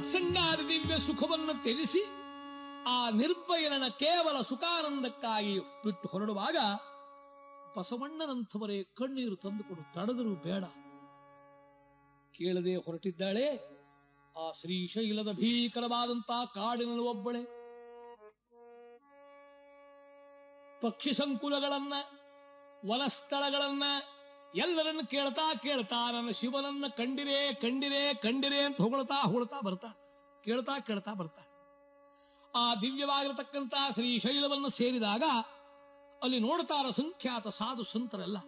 ಸತ್ಸಂಗಾದಿ ದಿವ್ಯ ಸುಖವನ್ನು ತ್ಯಜಿಸಿ ಆ ನಿರ್ಭಯನ ಕೇವಲ ಸುಖಾನಂದಕ್ಕಾಗಿ ಬಿಟ್ಟು ಹೊರಡುವಾಗ ಬಸವಣ್ಣನಂಥವರೇ ಕಣ್ಣೀರು ತಂದುಕೊಂಡು ತಡೆದರೂ ಬೇಡ ಕೇಳದೆ ಹೊರಟಿದ್ದಾಳೆ ಆ ಶ್ರೀಶೈಲದ ಭೀಕರವಾದಂತಹ ಕಾಡಿನಲ್ಲಿ ಒಬ್ಬಳೆ ಪಕ್ಷಿ ಸಂಕುಲಗಳನ್ನ ವನಸ್ಥಳಗಳನ್ನ ಎಲ್ಲರನ್ನು ಕೇಳ್ತಾ ಕೇಳ್ತಾ ನನ್ನ ಶಿವನನ್ನ ಕಂಡಿರೆ ಕಂಡಿರೆ ಕಂಡಿರೆ ಅಂತ ಹೊಗಳ್ತಾ ಹೊಗಳ್ತಾ ಬರ್ತಾ ಕೇಳ್ತಾ ಕೇಳ್ತಾ ಬರ್ತಾ ಆ ದಿವ್ಯವಾಗಿರತಕ್ಕಂತಹ ಶ್ರೀಶೈಲವನ್ನು ಸೇರಿದಾಗ ಅಲ್ಲಿ ನೋಡ್ತಾರ ಸಂಖ್ಯಾತ ಸಾಧು ಸಂತರೆಲ್ಲ